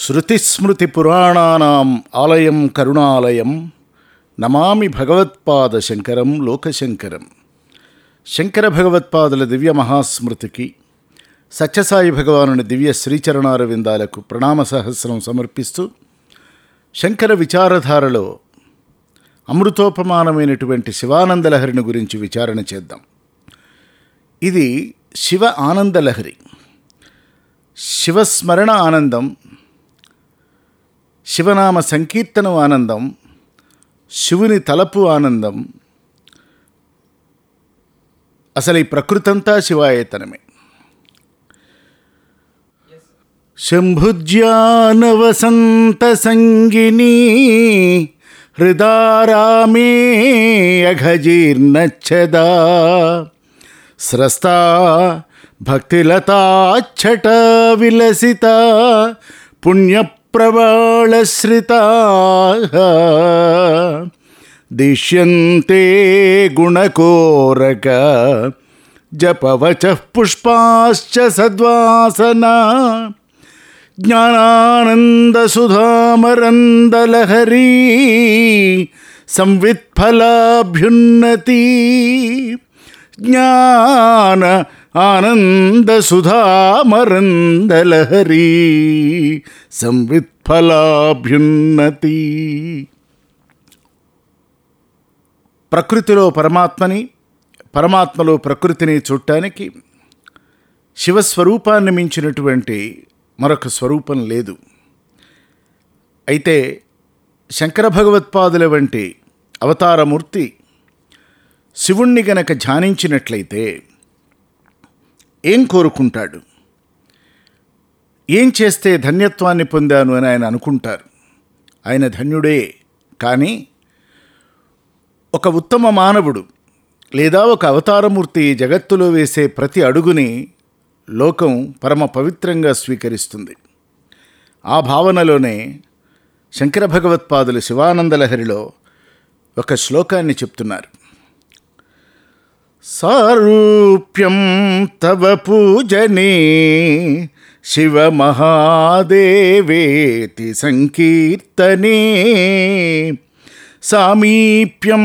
శృతిస్మృతిపురాణానాం ఆలయం కరుణాలయం నమామి భగవత్పాద శంకరం లోకశంకరం శంకర భగవత్పాదుల దివ్య మహాస్మృతికి సత్యసాయి భగవానుని దివ్య శ్రీచరణారవిందాలకు ప్రణామ సహస్రం సమర్పిస్తూ శంకర విచారధారలో అమృతోపమానమైనటువంటి శివానందలహరిని గురించి విచారణ చేద్దాం ఇది శివ ఆనందలహరి శివస్మరణ ఆనందం శివనామ సంకీర్తనం ఆనందం శివుని తలపు ఆనందం అసలు ఈ ప్రకృతంతా శివాయతనమే శంభుజ్యానవసంత సంగిని హృదారామే అఘజీర్ణచ్చదా స్రస్తా భక్తిలతాచ్చట విలసిత పుణ్యప్రవాళశ్రితా దిశ్యంతే గుణకోరక జపవచ పుష్పాశ్చ సద్వాసనా జ్ఞానానందసుధామరందలహరీ సంవిత్ఫలాభ్యున్నతి జ్ఞాన ఆనందసుధామరందలహరీ సంవిత్ఫలాభ్యున్నతి ప్రకృతిలో పరమాత్మని పరమాత్మలో ప్రకృతిని చూడటానికి శివస్వరూపాన్ని మించినటువంటి మరొక స్వరూపం లేదు అయితే శంకర భగవత్పాదుల వంటి అవతారమూర్తి శివుణ్ణి గనక ధ్యానించినట్లయితే ఏం కోరుకుంటాడు ఏం చేస్తే ధన్యత్వాన్ని పొందాను అని ఆయన అనుకుంటారు ఆయన ధన్యుడే కానీ ఒక ఉత్తమ మానవుడు లేదా ఒక అవతారమూర్తి జగత్తులో వేసే ప్రతి అడుగుని లోకం పరమ పవిత్రంగా స్వీకరిస్తుంది ఆ భావనలోనే శంకర భగవత్పాదులు శివానందలహరిలో ఒక శ్లోకాన్ని చెప్తున్నారు సారూప్యం తవ పూజనే శివ మహాదేవేతి సంకీర్తనే సామీప్యం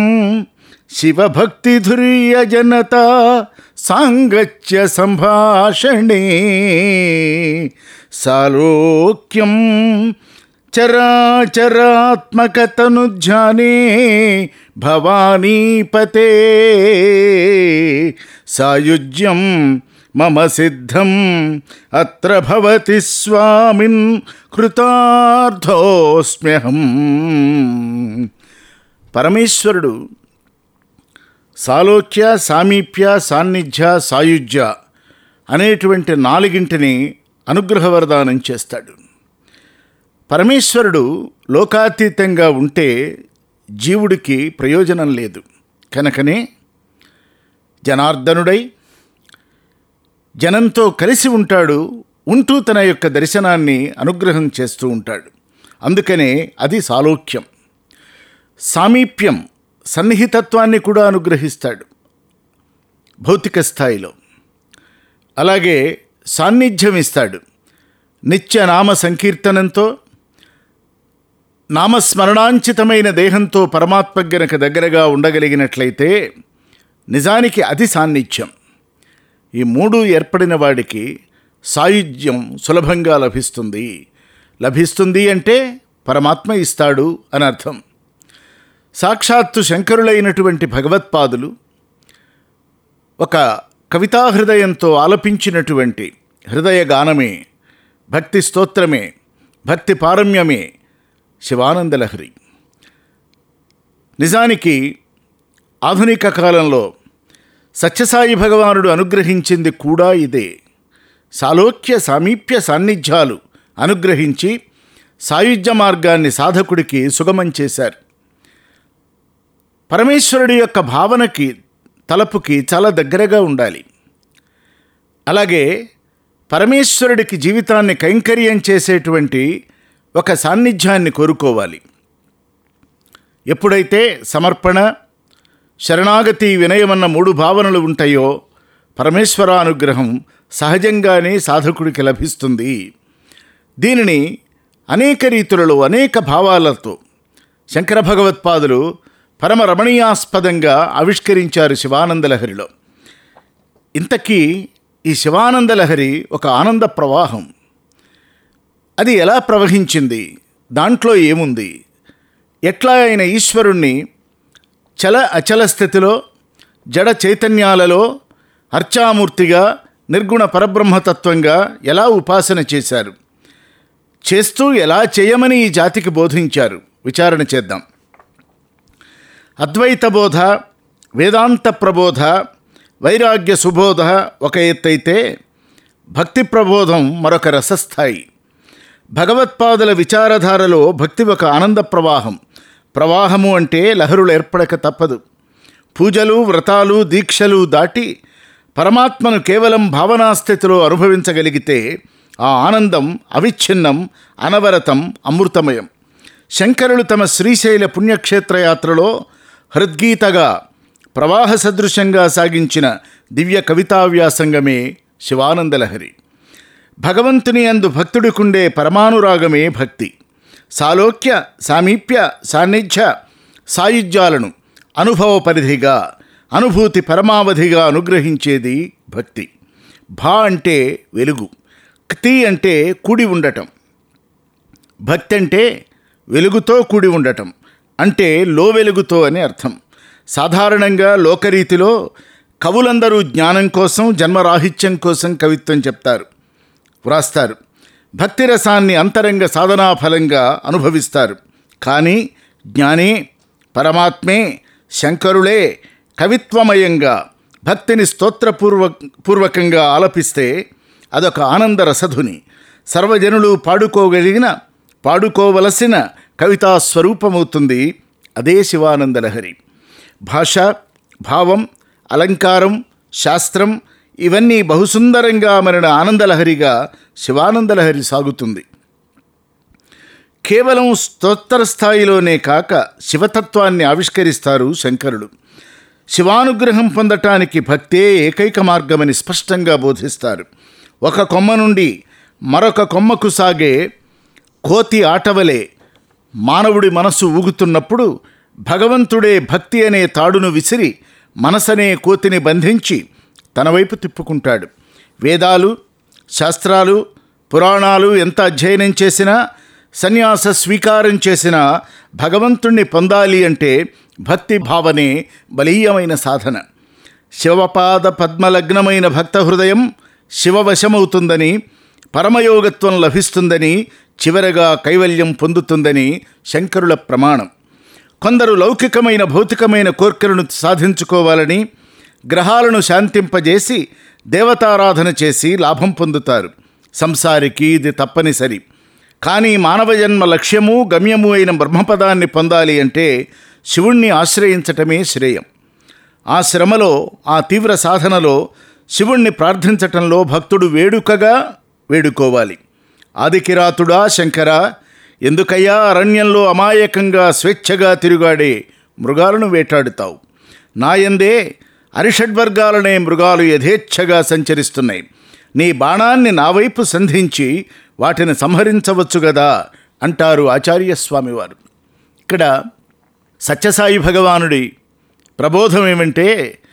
శివభక్తిధుర్యజనత సాంగత్య సంభాషణే సాలోక్యం చరాచరాత్మకతనుధ్యానే భవానీపతే సాయుజ్యం మమ సిద్ధం అత్ర భవతి స్వామిన్ కృతార్థోస్మ్యహం పరమేశ్వరుడు సాలోక్య సామీప్య సాన్నిధ్య సాయుజ్య అనేటువంటి నాలుగింటిని అనుగ్రహవరదానం చేస్తాడు పరమేశ్వరుడు లోకాతీతంగా ఉంటే జీవుడికి ప్రయోజనం లేదు కనుకనే జనార్దనుడై జనంతో కలిసి ఉంటాడు ఉంటూ తన యొక్క దర్శనాన్ని అనుగ్రహం చేస్తూ ఉంటాడు అందుకనే అది సాలోక్యం సామీప్యం సన్నిహితత్వాన్ని కూడా అనుగ్రహిస్తాడు భౌతిక స్థాయిలో అలాగే సాన్నిధ్యం ఇస్తాడు నిత్య నామ సంకీర్తనంతో నామస్మరణాంచితమైన దేహంతో పరమాత్మ గనక దగ్గరగా ఉండగలిగినట్లయితే నిజానికి అది సాన్నిధ్యం ఈ మూడు ఏర్పడిన వాడికి సాయుధ్యం సులభంగా లభిస్తుంది లభిస్తుంది అంటే పరమాత్మ ఇస్తాడు అని అర్థం సాక్షాత్తు శంకరులైనటువంటి భగవత్పాదులు ఒక కవితా హృదయంతో ఆలపించినటువంటి హృదయ గానమే భక్తి స్తోత్రమే భక్తి పారమ్యమే శివానందలహరి నిజానికి ఆధునిక కాలంలో సత్యసాయి భగవానుడు అనుగ్రహించింది కూడా ఇదే సాలోక్య సామీప్య సాన్నిధ్యాలు అనుగ్రహించి సాయుధ్య మార్గాన్ని సాధకుడికి సుగమం చేశారు పరమేశ్వరుడి యొక్క భావనకి తలపుకి చాలా దగ్గరగా ఉండాలి అలాగే పరమేశ్వరుడికి జీవితాన్ని కైంకర్యం చేసేటువంటి ఒక సాన్నిధ్యాన్ని కోరుకోవాలి ఎప్పుడైతే సమర్పణ శరణాగతి వినయమన్న మూడు భావనలు ఉంటాయో పరమేశ్వరానుగ్రహం సహజంగానే సాధకుడికి లభిస్తుంది దీనిని అనేక రీతులలో అనేక భావాలతో శంకర భగవత్పాదులు పరమ రమణీయాస్పదంగా ఆవిష్కరించారు శివానందలహరిలో ఇంతకీ ఈ శివానందలహరి ఒక ఆనంద ప్రవాహం అది ఎలా ప్రవహించింది దాంట్లో ఏముంది ఎట్లా ఆయన ఈశ్వరుణ్ణి చల అచల స్థితిలో జడ చైతన్యాలలో అర్చామూర్తిగా నిర్గుణ పరబ్రహ్మతత్వంగా ఎలా ఉపాసన చేశారు చేస్తూ ఎలా చేయమని ఈ జాతికి బోధించారు విచారణ చేద్దాం అద్వైత బోధ వేదాంత ప్రబోధ వైరాగ్య సుబోధ ఒక ఎత్తైతే భక్తి ప్రబోధం మరొక రసస్థాయి భగవత్పాదుల విచారధారలో భక్తి ఒక ఆనంద ప్రవాహం ప్రవాహము అంటే లహరులు ఏర్పడక తప్పదు పూజలు వ్రతాలు దీక్షలు దాటి పరమాత్మను కేవలం భావనాస్థితిలో అనుభవించగలిగితే ఆ ఆనందం అవిచ్ఛిన్నం అనవరతం అమృతమయం శంకరులు తమ శ్రీశైల పుణ్యక్షేత్ర యాత్రలో హృద్గీతగా ప్రవాహ సదృశంగా సాగించిన దివ్య కవితావ్యాసంగమే శివానందలహరి భగవంతుని అందు భక్తుడికుండే పరమానురాగమే భక్తి సాలోక్య సామీప్య సాన్నిధ్య సాయుధ్యాలను అనుభవ పరిధిగా అనుభూతి పరమావధిగా అనుగ్రహించేది భక్తి భా అంటే వెలుగు క్తి అంటే కూడి ఉండటం భక్తి అంటే వెలుగుతో కూడి ఉండటం అంటే లో వెలుగుతో అని అర్థం సాధారణంగా లోకరీతిలో కవులందరూ జ్ఞానం కోసం జన్మరాహిత్యం కోసం కవిత్వం చెప్తారు వ్రాస్తారు భక్తి రసాన్ని అంతరంగ సాధనా ఫలంగా అనుభవిస్తారు కానీ జ్ఞానే పరమాత్మే శంకరులే కవిత్వమయంగా భక్తిని స్తోత్రపూర్వ పూర్వకంగా ఆలపిస్తే అదొక ఆనంద రసధుని సర్వజనులు పాడుకోగలిగిన పాడుకోవలసిన కవితా స్వరూపమవుతుంది అదే శివానందలహరి భాష భావం అలంకారం శాస్త్రం ఇవన్నీ బహుసుందరంగా మరిన ఆనందలహరిగా శివానందలహరి సాగుతుంది కేవలం స్తోత్తర స్థాయిలోనే కాక శివతత్వాన్ని ఆవిష్కరిస్తారు శంకరులు శివానుగ్రహం పొందటానికి భక్తే ఏకైక మార్గమని స్పష్టంగా బోధిస్తారు ఒక కొమ్మ నుండి మరొక కొమ్మకు సాగే కోతి ఆటవలే మానవుడి మనస్సు ఊగుతున్నప్పుడు భగవంతుడే భక్తి అనే తాడును విసిరి మనసనే కోతిని బంధించి తన వైపు తిప్పుకుంటాడు వేదాలు శాస్త్రాలు పురాణాలు ఎంత అధ్యయనం చేసినా సన్యాస స్వీకారం చేసినా భగవంతుణ్ణి పొందాలి అంటే భక్తి భావనే బలీయమైన సాధన శివపాద పద్మలగ్నమైన భక్త హృదయం శివవశమవుతుందని పరమయోగత్వం లభిస్తుందని చివరగా కైవల్యం పొందుతుందని శంకరుల ప్రమాణం కొందరు లౌకికమైన భౌతికమైన కోర్కెలను సాధించుకోవాలని గ్రహాలను శాంతింపజేసి దేవతారాధన చేసి లాభం పొందుతారు సంసారికి ఇది తప్పనిసరి కానీ మానవ జన్మ లక్ష్యము గమ్యము అయిన బ్రహ్మపదాన్ని పొందాలి అంటే శివుణ్ణి ఆశ్రయించటమే శ్రేయం ఆ శ్రమలో ఆ తీవ్ర సాధనలో శివుణ్ణి ప్రార్థించటంలో భక్తుడు వేడుకగా వేడుకోవాలి ఆదికిరాతుడా శంకర ఎందుకయ్యా అరణ్యంలో అమాయకంగా స్వేచ్ఛగా తిరుగాడే మృగాలను వేటాడుతావు నాయందే అరిషడ్వర్గాలనే మృగాలు యథేచ్ఛగా సంచరిస్తున్నాయి నీ బాణాన్ని నా వైపు సంధించి వాటిని సంహరించవచ్చు గదా అంటారు ఆచార్యస్వామివారు ఇక్కడ సత్యసాయి భగవానుడి ప్రబోధం ఏమంటే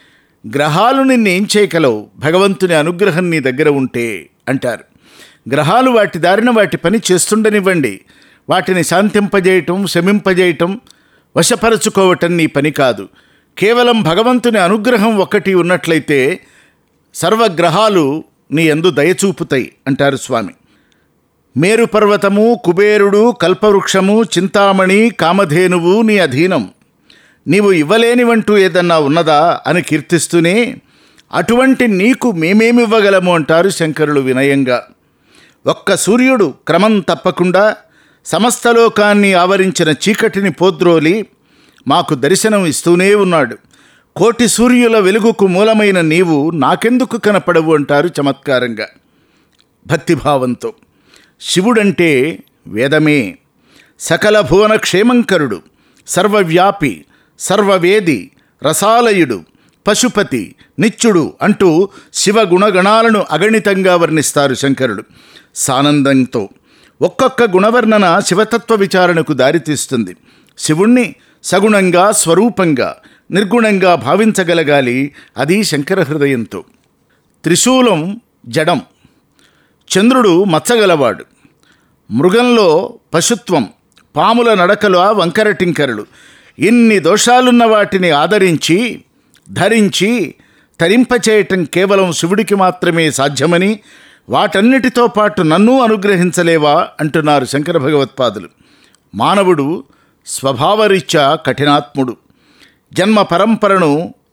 గ్రహాలు నిన్నేం చేయగలవు భగవంతుని అనుగ్రహం నీ దగ్గర ఉంటే అంటారు గ్రహాలు వాటి దారిన వాటి పని చేస్తుండనివ్వండి వాటిని శాంతింపజేయటం శమింపజేయటం వశపరచుకోవటం నీ పని కాదు కేవలం భగవంతుని అనుగ్రహం ఒక్కటి ఉన్నట్లయితే సర్వగ్రహాలు నీ ఎందు దయచూపుతాయి అంటారు స్వామి మేరు పర్వతము కుబేరుడు కల్పవృక్షము చింతామణి కామధేనువు నీ అధీనం నీవు ఇవ్వలేనివంటూ ఏదన్నా ఉన్నదా అని కీర్తిస్తూనే అటువంటి నీకు మేమేమివ్వగలము అంటారు శంకరులు వినయంగా ఒక్క సూర్యుడు క్రమం తప్పకుండా సమస్త లోకాన్ని ఆవరించిన చీకటిని పోద్రోలి మాకు దర్శనం ఇస్తూనే ఉన్నాడు కోటి సూర్యుల వెలుగుకు మూలమైన నీవు నాకెందుకు కనపడవు అంటారు చమత్కారంగా భక్తిభావంతో శివుడంటే వేదమే సకల భువన క్షేమంకరుడు సర్వవ్యాపి సర్వవేది రసాలయుడు పశుపతి నిత్యుడు అంటూ శివ గుణగణాలను అగణితంగా వర్ణిస్తారు శంకరుడు సానందంతో ఒక్కొక్క గుణవర్ణన శివతత్వ విచారణకు దారితీస్తుంది శివుణ్ణి సగుణంగా స్వరూపంగా నిర్గుణంగా భావించగలగాలి అది శంకర హృదయంతో త్రిశూలం జడం చంద్రుడు మచ్చగలవాడు మృగంలో పశుత్వం పాముల నడకలు ఆ వంకర టింకరలు ఇన్ని దోషాలున్న వాటిని ఆదరించి ధరించి తరింపచేయటం కేవలం శివుడికి మాత్రమే సాధ్యమని వాటన్నిటితో పాటు నన్ను అనుగ్రహించలేవా అంటున్నారు శంకర భగవత్పాదులు మానవుడు స్వభావరీత్యా కఠినాత్ముడు జన్మ పరంపరను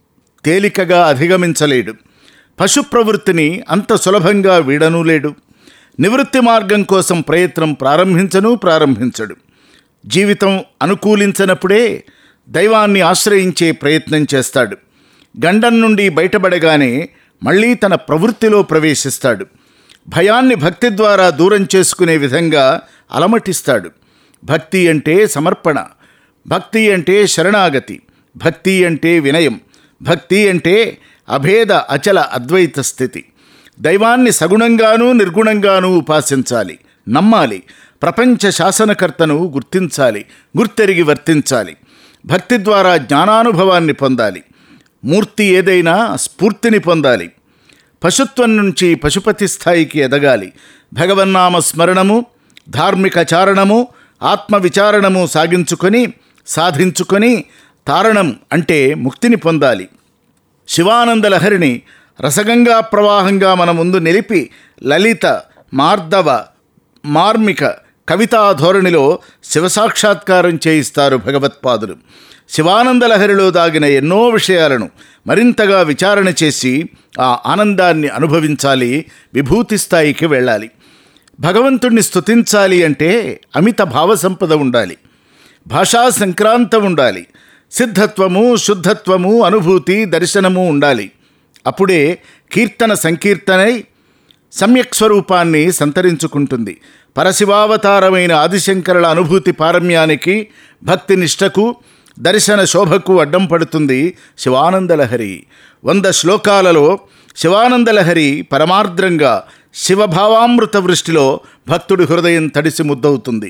తేలికగా అధిగమించలేడు పశు ప్రవృత్తిని అంత సులభంగా వీడనూ లేడు నివృత్తి మార్గం కోసం ప్రయత్నం ప్రారంభించను ప్రారంభించడు జీవితం అనుకూలించనప్పుడే దైవాన్ని ఆశ్రయించే ప్రయత్నం చేస్తాడు గండం నుండి బయటపడగానే మళ్ళీ తన ప్రవృత్తిలో ప్రవేశిస్తాడు భయాన్ని భక్తి ద్వారా దూరం చేసుకునే విధంగా అలమటిస్తాడు భక్తి అంటే సమర్పణ భక్తి అంటే శరణాగతి భక్తి అంటే వినయం భక్తి అంటే అభేద అచల అద్వైత స్థితి దైవాన్ని సగుణంగానూ నిర్గుణంగానూ ఉపాసించాలి నమ్మాలి ప్రపంచ శాసనకర్తను గుర్తించాలి గుర్తెరిగి వర్తించాలి భక్తి ద్వారా జ్ఞానానుభవాన్ని పొందాలి మూర్తి ఏదైనా స్ఫూర్తిని పొందాలి పశుత్వం నుంచి పశుపతి స్థాయికి ఎదగాలి భగవన్నామ స్మరణము ధార్మిక చారణము ఆత్మ విచారణము సాగించుకొని సాధించుకొని తారణం అంటే ముక్తిని పొందాలి శివానంద లహరిని రసగంగా ప్రవాహంగా మన ముందు నిలిపి లలిత మార్దవ మార్మిక కవితా ధోరణిలో శివసాక్షాత్కారం చేయిస్తారు భగవత్పాదులు శివానంద లహరిలో దాగిన ఎన్నో విషయాలను మరింతగా విచారణ చేసి ఆ ఆనందాన్ని అనుభవించాలి విభూతి స్థాయికి వెళ్ళాలి భగవంతుణ్ణి స్తుతించాలి అంటే అమిత భావసంపద ఉండాలి భాషా సంక్రాంతం ఉండాలి సిద్ధత్వము శుద్ధత్వము అనుభూతి దర్శనము ఉండాలి అప్పుడే కీర్తన సంకీర్తనై సమ్యక్ స్వరూపాన్ని సంతరించుకుంటుంది పరశివావతారమైన ఆదిశంకరుల అనుభూతి పారమ్యానికి భక్తి నిష్టకు దర్శన శోభకు అడ్డం పడుతుంది శివానందలహరి వంద శ్లోకాలలో శివానందలహరి పరమార్ద్రంగా శివభావామృత వృష్టిలో భక్తుడి హృదయం తడిసి ముద్దవుతుంది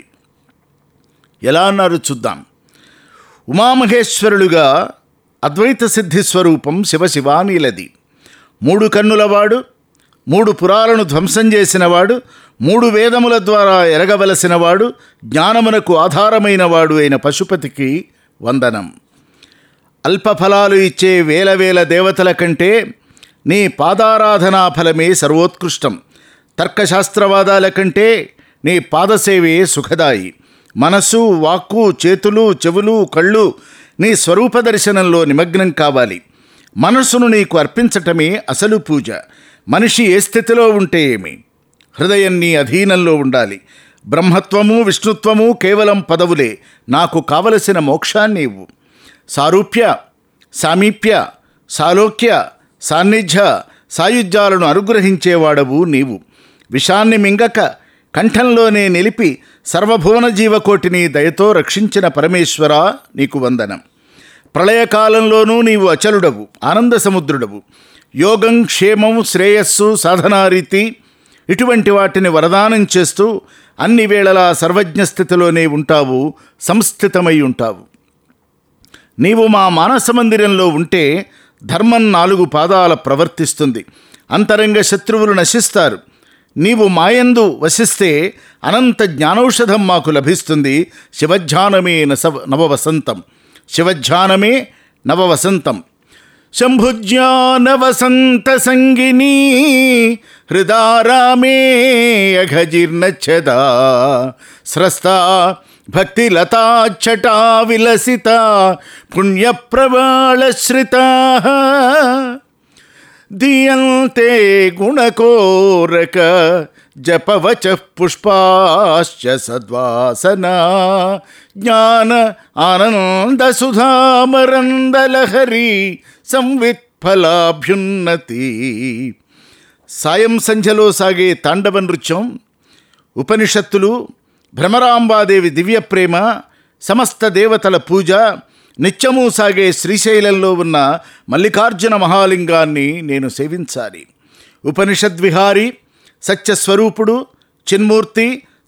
ఎలా అన్నారు చూద్దాం ఉమామహేశ్వరులుగా అద్వైత సిద్ధి స్వరూపం శివశివానీలది మూడు కన్నులవాడు మూడు పురాలను ధ్వంసం చేసినవాడు మూడు వేదముల ద్వారా ఎరగవలసినవాడు జ్ఞానమునకు ఆధారమైనవాడు అయిన పశుపతికి వందనం అల్ప ఫలాలు ఇచ్చే వేల వేల దేవతల కంటే నీ పాదారాధనా ఫలమే సర్వోత్కృష్టం తర్కశాస్త్రవాదాల కంటే నీ పాదసేవే సుఖదాయి మనస్సు వాక్కు చేతులు చెవులు కళ్ళు నీ స్వరూప దర్శనంలో నిమగ్నం కావాలి మనస్సును నీకు అర్పించటమే అసలు పూజ మనిషి ఏ స్థితిలో ఉంటే ఏమి హృదయం నీ అధీనంలో ఉండాలి బ్రహ్మత్వము విష్ణుత్వము కేవలం పదవులే నాకు కావలసిన మోక్షాన్ని ఇవ్వు సారూప్య సామీప్య సాలోక్య సాన్నిధ్య సాయుధ్యాలను అనుగ్రహించేవాడవు నీవు విషాన్ని మింగక కంఠంలోనే నిలిపి సర్వభువన జీవకోటిని దయతో రక్షించిన పరమేశ్వర నీకు వందనం ప్రళయకాలంలోనూ నీవు అచలుడవు ఆనంద సముద్రుడవు యోగం క్షేమం శ్రేయస్సు సాధనారీతి ఇటువంటి వాటిని వరదానం చేస్తూ అన్ని వేళలా సర్వజ్ఞ స్థితిలోనే ఉంటావు సంస్థితమై ఉంటావు నీవు మా మానస మందిరంలో ఉంటే ధర్మం నాలుగు పాదాల ప్రవర్తిస్తుంది అంతరంగ శత్రువులు నశిస్తారు నీవు మాయందు వసిస్తే అనంత జ్ఞానౌషధం మాకు లభిస్తుంది శివధ్యానమే నస నవవసంతం శివధ్యానమే నవవసంతం శంభుజ్ఞాన వసంత సంగిని హృదారామే అఘజీర్ణచ్చదా స్రస్త భక్తిలతాచ్చటా విలసిత పుణ్యప్రవాళశ్రిత దీయంతే గుణకోరక జపవచ పుష్పాశ్చ సద్వాసన జ్ఞాన ఆనంద సుధామరందలహరి సంవిత్ ఫలాభ్యున్నతి సాయం సంధ్యలో సాగే తాండవ నృత్యం ఉపనిషత్తులు భ్రమరాంబాదేవి దివ్య ప్రేమ సమస్త దేవతల పూజ నిత్యము సాగే శ్రీశైలంలో ఉన్న మల్లికార్జున మహాలింగాన్ని నేను సేవించాలి ఉపనిషద్విహారి సత్యస్వరూపుడు చిన్మూర్తి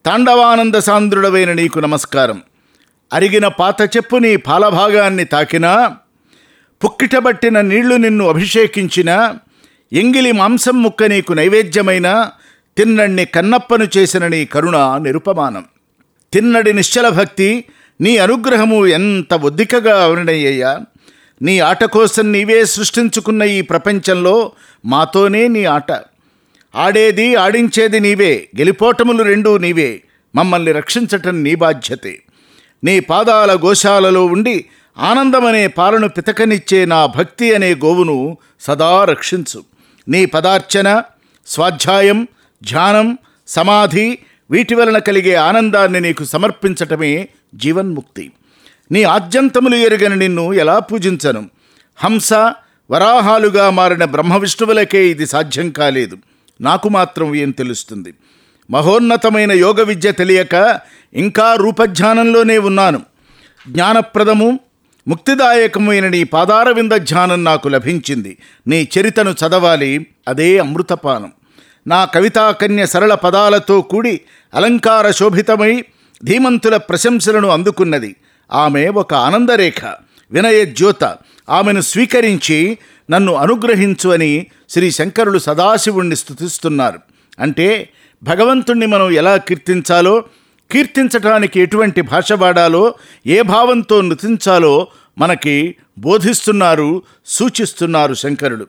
తాండవానంద సాంద్రుడవైన నీకు నమస్కారం అరిగిన పాత చెప్పు నీ పాలభాగాన్ని తాకినా పుక్కిటబట్టిన నీళ్లు నిన్ను అభిషేకించిన ఎంగిలి మాంసం ముక్క నీకు నైవేద్యమైన తిన్నడిని కన్నప్పను చేసిన నీ కరుణ నిరుపమానం తిన్నడి నిశ్చల భక్తి నీ అనుగ్రహము ఎంత ఒద్దికగా అవనయ్యయ్యా నీ ఆట కోసం నీవే సృష్టించుకున్న ఈ ప్రపంచంలో మాతోనే నీ ఆట ఆడేది ఆడించేది నీవే గెలిపోటములు రెండూ నీవే మమ్మల్ని రక్షించటం నీ బాధ్యతే నీ పాదాల గోశాలలో ఉండి ఆనందమనే పాలను పితకనిచ్చే నా భక్తి అనే గోవును సదా రక్షించు నీ పదార్చన స్వాధ్యాయం ధ్యానం సమాధి వీటి వలన కలిగే ఆనందాన్ని నీకు సమర్పించటమే జీవన్ముక్తి నీ ఆద్యంతములు ఎరుగని నిన్ను ఎలా పూజించను హంస వరాహాలుగా మారిన బ్రహ్మ విష్ణువులకే ఇది సాధ్యం కాలేదు నాకు మాత్రం ఏం తెలుస్తుంది మహోన్నతమైన యోగ విద్య తెలియక ఇంకా రూపధ్యానంలోనే ఉన్నాను జ్ఞానప్రదము ముక్తిదాయకమైన నీ పాదారవింద ధ్యానం నాకు లభించింది నీ చరితను చదవాలి అదే అమృతపానం నా కవితాకన్య సరళ పదాలతో కూడి అలంకార శోభితమై ధీమంతుల ప్రశంసలను అందుకున్నది ఆమె ఒక ఆనందరేఖ వినయ జ్యోత ఆమెను స్వీకరించి నన్ను అనుగ్రహించు అని శ్రీ శంకరులు సదాశివుణ్ణి స్తుతిస్తున్నారు అంటే భగవంతుణ్ణి మనం ఎలా కీర్తించాలో కీర్తించటానికి ఎటువంటి భాష వాడాలో ఏ భావంతో నృతించాలో మనకి బోధిస్తున్నారు సూచిస్తున్నారు శంకరుడు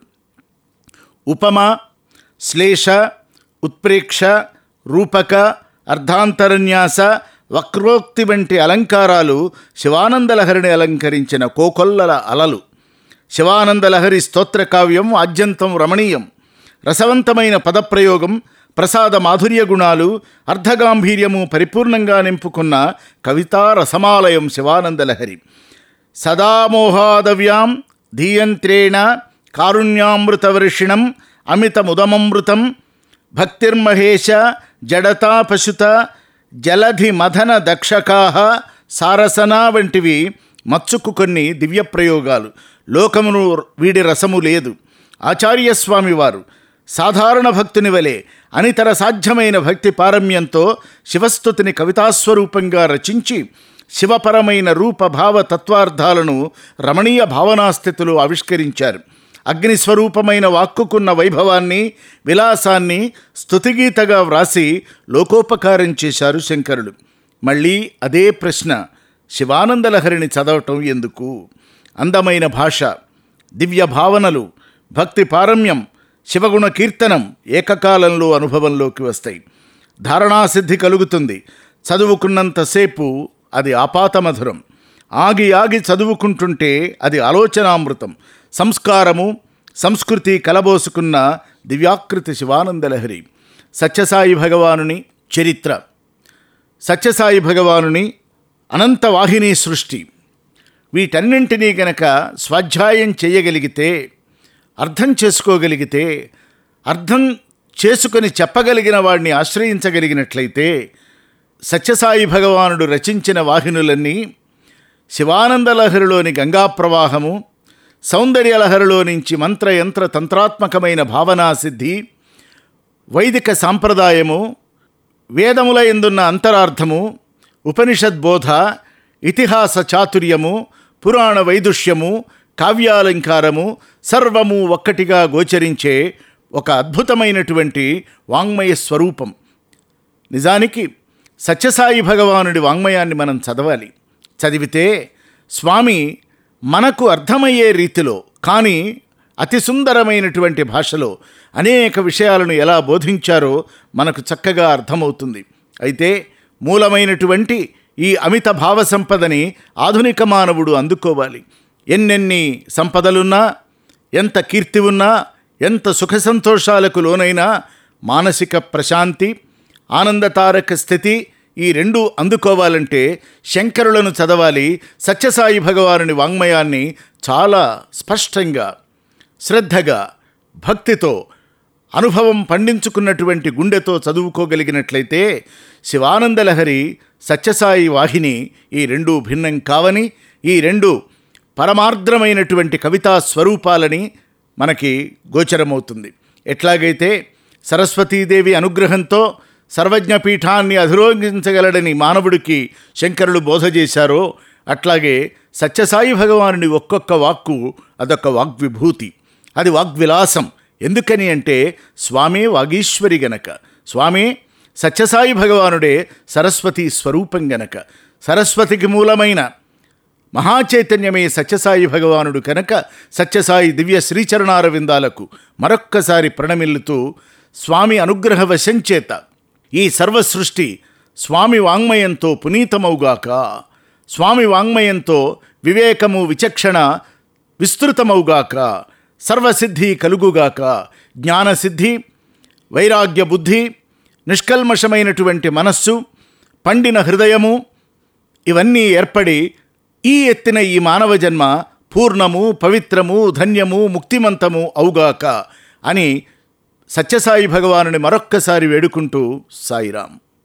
ఉపమ శ్లేష ఉత్ప్రేక్ష రూపక అర్ధాంతరన్యాస వక్రోక్తి వంటి అలంకారాలు శివానందలహరిని అలంకరించిన కోకొల్లల అలలు శివానందలహరి స్తోత్ర కావ్యం ఆద్యంతం రమణీయం రసవంతమైన పదప్రయోగం ప్రసాద మాధుర్య గుణాలు అర్ధగాంభీర్యము పరిపూర్ణంగా నింపుకున్న కవితా రసమాలయం శివానందలహరి సదామోహాదవ్యాం ధీయంత్రేణ కారుణ్యామృతవర్షిణం అమితముదమమృతం భక్తిర్మహేశ జడతా పశుత జలధి మదన దక్షకాహ సారసన వంటివి మచ్చుకు కొన్ని దివ్య ప్రయోగాలు లోకమును వీడి రసము లేదు ఆచార్యస్వామి వారు సాధారణ భక్తుని వలె అనితర సాధ్యమైన భక్తి పారమ్యంతో శివస్థుతిని కవితాస్వరూపంగా రచించి శివపరమైన రూప భావ తత్వార్థాలను రమణీయ భావనాస్థితిలో ఆవిష్కరించారు అగ్నిస్వరూపమైన వాక్కుకున్న వైభవాన్ని విలాసాన్ని స్తుతిగీతగా వ్రాసి లోకోపకారం చేశారు శంకరుడు మళ్ళీ అదే ప్రశ్న శివానందలహరిని చదవటం ఎందుకు అందమైన భాష దివ్య భావనలు భక్తి పారమ్యం శివగుణ కీర్తనం ఏకకాలంలో అనుభవంలోకి వస్తాయి ధారణాసిద్ధి కలుగుతుంది చదువుకున్నంతసేపు అది ఆపాతమధురం ఆగి ఆగి చదువుకుంటుంటే అది ఆలోచనామృతం సంస్కారము సంస్కృతి కలబోసుకున్న దివ్యాకృతి శివానందలహరి సత్యసాయి భగవానుని చరిత్ర సత్యసాయి భగవానుని అనంత వాహిని సృష్టి వీటన్నింటినీ గనక స్వాధ్యాయం చేయగలిగితే అర్థం చేసుకోగలిగితే అర్థం చేసుకొని చెప్పగలిగిన వాడిని ఆశ్రయించగలిగినట్లయితే సత్యసాయి భగవానుడు రచించిన వాహినులన్నీ శివానందలహరిలోని గంగా ప్రవాహము సౌందర్యలహరిలో నుంచి మంత్రయంత్ర తంత్రాత్మకమైన భావనా సిద్ధి వైదిక సాంప్రదాయము వేదముల ఎందున్న అంతరార్థము ఉపనిషద్బోధ ఇతిహాస చాతుర్యము పురాణ వైదుష్యము కావ్యాలంకారము సర్వము ఒక్కటిగా గోచరించే ఒక అద్భుతమైనటువంటి వాంగ్మయ స్వరూపం నిజానికి సత్యసాయి భగవానుడి వాంగ్మయాన్ని మనం చదవాలి చదివితే స్వామి మనకు అర్థమయ్యే రీతిలో కానీ అతి సుందరమైనటువంటి భాషలో అనేక విషయాలను ఎలా బోధించారో మనకు చక్కగా అర్థమవుతుంది అయితే మూలమైనటువంటి ఈ అమిత భావ సంపదని ఆధునిక మానవుడు అందుకోవాలి ఎన్నెన్ని సంపదలున్నా ఎంత కీర్తి ఉన్నా ఎంత సుఖ సంతోషాలకు లోనైనా మానసిక ప్రశాంతి ఆనందతారక స్థితి ఈ రెండు అందుకోవాలంటే శంకరులను చదవాలి సత్యసాయి భగవానుని వాంగ్మయాన్ని చాలా స్పష్టంగా శ్రద్ధగా భక్తితో అనుభవం పండించుకున్నటువంటి గుండెతో చదువుకోగలిగినట్లయితే శివానందలహరి సత్యసాయి వాహిని ఈ రెండు భిన్నం కావని ఈ రెండు పరమార్ద్రమైనటువంటి కవితా స్వరూపాలని మనకి గోచరమవుతుంది ఎట్లాగైతే సరస్వతీదేవి అనుగ్రహంతో సర్వజ్ఞపీఠాన్ని అధిరోహించగలడని మానవుడికి శంకరులు బోధ చేశారో అట్లాగే సత్యసాయి భగవానుని ఒక్కొక్క వాక్కు అదొక వాగ్విభూతి అది వాగ్విలాసం ఎందుకని అంటే స్వామే వాగీశ్వరి గనక స్వామే సత్యసాయి భగవానుడే సరస్వతి స్వరూపం గనక సరస్వతికి మూలమైన మహాచైతన్యమే సత్యసాయి భగవానుడు కనుక సత్యసాయి దివ్య శ్రీచరణార విందాలకు మరొక్కసారి ప్రణమిల్లుతూ స్వామి అనుగ్రహ వశంచేత ఈ సర్వ సృష్టి స్వామి వాంగ్మయంతో పునీతమవుగాక స్వామి వాంగ్మయంతో వివేకము విచక్షణ విస్తృతమవుగాక సర్వసిద్ధి కలుగుగాక జ్ఞానసిద్ధి వైరాగ్య బుద్ధి నిష్కల్మషమైనటువంటి మనస్సు పండిన హృదయము ఇవన్నీ ఏర్పడి ఈ ఎత్తిన ఈ మానవ జన్మ పూర్ణము పవిత్రము ధన్యము ముక్తిమంతము అవుగాక అని సత్యసాయి భగవానుని మరొక్కసారి వేడుకుంటూ సాయిరాం